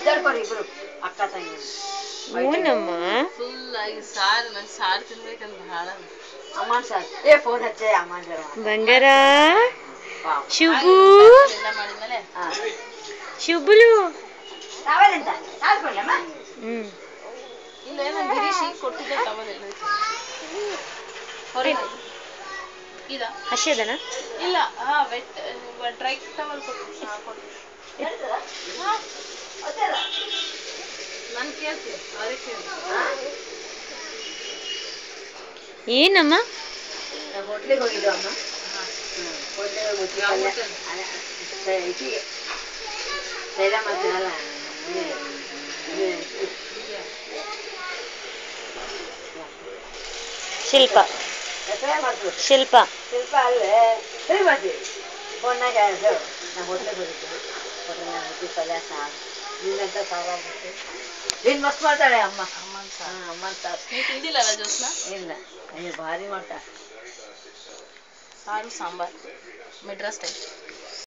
ಒದ್ದಾಡ್ಕೊರಿ ಇಬ್ರು ಅಕ್ಕ ತಂಗಿ ಹ್ಞೂನಮ್ಮ ಫುಲ್ ಆಗಿ ಸಾರು ನಂಗೆ ಸಾರು ತಿನ್ಬೇಕಂತ ಭಾಳ ಅಮ್ಮನ್ ಸರ್ ಏ ಫೋನ್ ಹಚ್ಚೆ ಅಮ್ಮನ್ ಸರ್ ಬಂಗಾರ ಶುಭು ಎಲ್ಲ ಮಾಡಿದ್ಮೇಲೆ ಹಾ ಶುಭುಲು ನಾವೇನಂತ ಸಾಲ್ಕೊಳ್ಳಮ್ಮ ಹ್ಞೂ ಇಲ್ಲೇನೋ ಗಿರೀಶ್ ಈಗ ಕೊಟ್ಟಿದ್ದೆ ಟವಲ್ ಎಲ್ಲ ಹೊರಗೆ ಇದ ಹಸಿದನ ಇಲ್ಲ ಹಾ ವೆಟ್ ಡ್ರೈ ಟವಲ್ ಕೊಟ್ಟು ಹಾ, ಕೊಟ್ಟು ನಾನು ಕೇಳ್ತೀನಿ ಅವ್ರಿಗೆ ಕೇಳ್ತೀನಿ ಏನಮ್ಮ ಹೋಟ್ಲಿಗೆ ಹೋಗಿದ್ದು ಅಮ್ಮ ಹೋಟ್ಲಿಗೆ ಹೋಗಿ ಯಾವ ಮುಚ್ಚಿ ಹೋಟೆಲ್? ಈಚೆಗೆ ತೈಲ ಮಾಡ್ತೀನಲ್ಲ ಶಿಲ್ಪ ಹೆಸರೇ ಮಾಡ್ತೀವಿ ಶಿಲ್ಪ ಶಿಲ್ಪ ಅಲ್ಲೇ ಸರಿ ಮಾಡ್ತೀವಿ ಫೋನ್ನಾಗ ಹೇಳಿದ್ರು ನಾ ಹೋಟ್ಲಿಗೆ ಹೋಗಿದ್ದು ಹೋಟ್ಲಿನಾಗ ಮುದ್ದೆ ಪಲ್ಯ ಸಾರು ನಿನ್ನಂತ ಸಾರು ಆಗ್ಬಿಟ್ಟು ನೀನು ಮಸ್ತ್ ಮಾಡ್ತಾಳೆ ಅಮ್ಮ ಅಮ್ಮನ ಸಾರು ಹಾಂ ಅಮ್ಮನ ಸಾರು ನೀವು ತಿಂದಿಲ್ಲಲ್ಲ ಜೋಸ್ನ ಇಲ್ಲ ಅಯ್ಯೋ ಭಾರಿ ಮಾಡ್ತಾಳೆ ಸಾರು ಸಾಂಬಾರ್ ಮೆಡ್ರಾಸ್ ಟೈಪ್